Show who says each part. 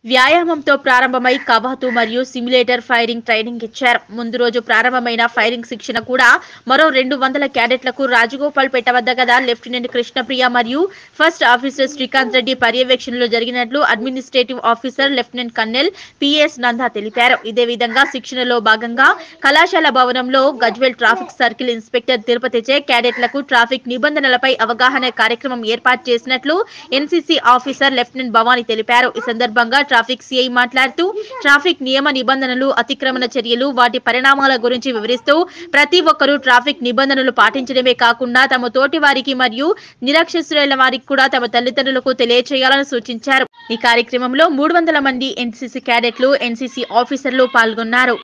Speaker 1: వ్యాయామంతో ప్రారంభమై కవాతు మరియు సిమ్యులేటర్ ఫైరింగ్ ట్రైనింగ్ ఇచ్చారు ముందు రోజు ప్రారంభమైన ఫైరింగ్ శిక్షణ కూడా మరో రెండు వందల క్యాడెట్లకు రాజగోపాల్ పేట వద్ద గల లెఫ్టినెంట్ కృష్ణప్రియ మరియు ఫస్ట్ ఆఫీసర్ శ్రీకాంత్ రెడ్డి పర్యవేక్షణలో జరిగినట్లు administrative officer lieutenant colonel PS Nanda తెలిపారు ఇదే విధంగా శిక్షణలో భాగంగా కళాశాల భవనంలో Gajwel traffic circle inspector Tirupati చే క్యాడెట్లకు ట్రాఫిక్ నిబంధనలపై అవగాహన కార్యక్రమం ఏర్పాటు చేసినట్లు ఎన్సీసీ ఆఫీసర్ లెఫ్టినెంట్ భవానీ తెలిపారు ఈ సందర్భంగా ట్రాఫిక్ సిఐ మాట్లాడుతూ ట్రాఫిక్ నియమ నిబంధనలు అతిక్రమణ చర్యలు వాటి పరిణామాల గురించి వివరిస్తూ ప్రతి ఒక్కరూ ట్రాఫిక్ నిబంధనలు పాటించడమే కాకుండా తమ తోటి వారికి మరియు నిరక్షరాస్యులైన వారికి కూడా తమ తల్లిదండ్రులకు తెలియచేయాలని సూచించారు ఈ కార్యక్రమంలో మూడు వందల మంది ఎన్సీసీ క్యాడెట్లు ఎన్సీసీ ఆఫీసర్లు పాల్గొన్నారు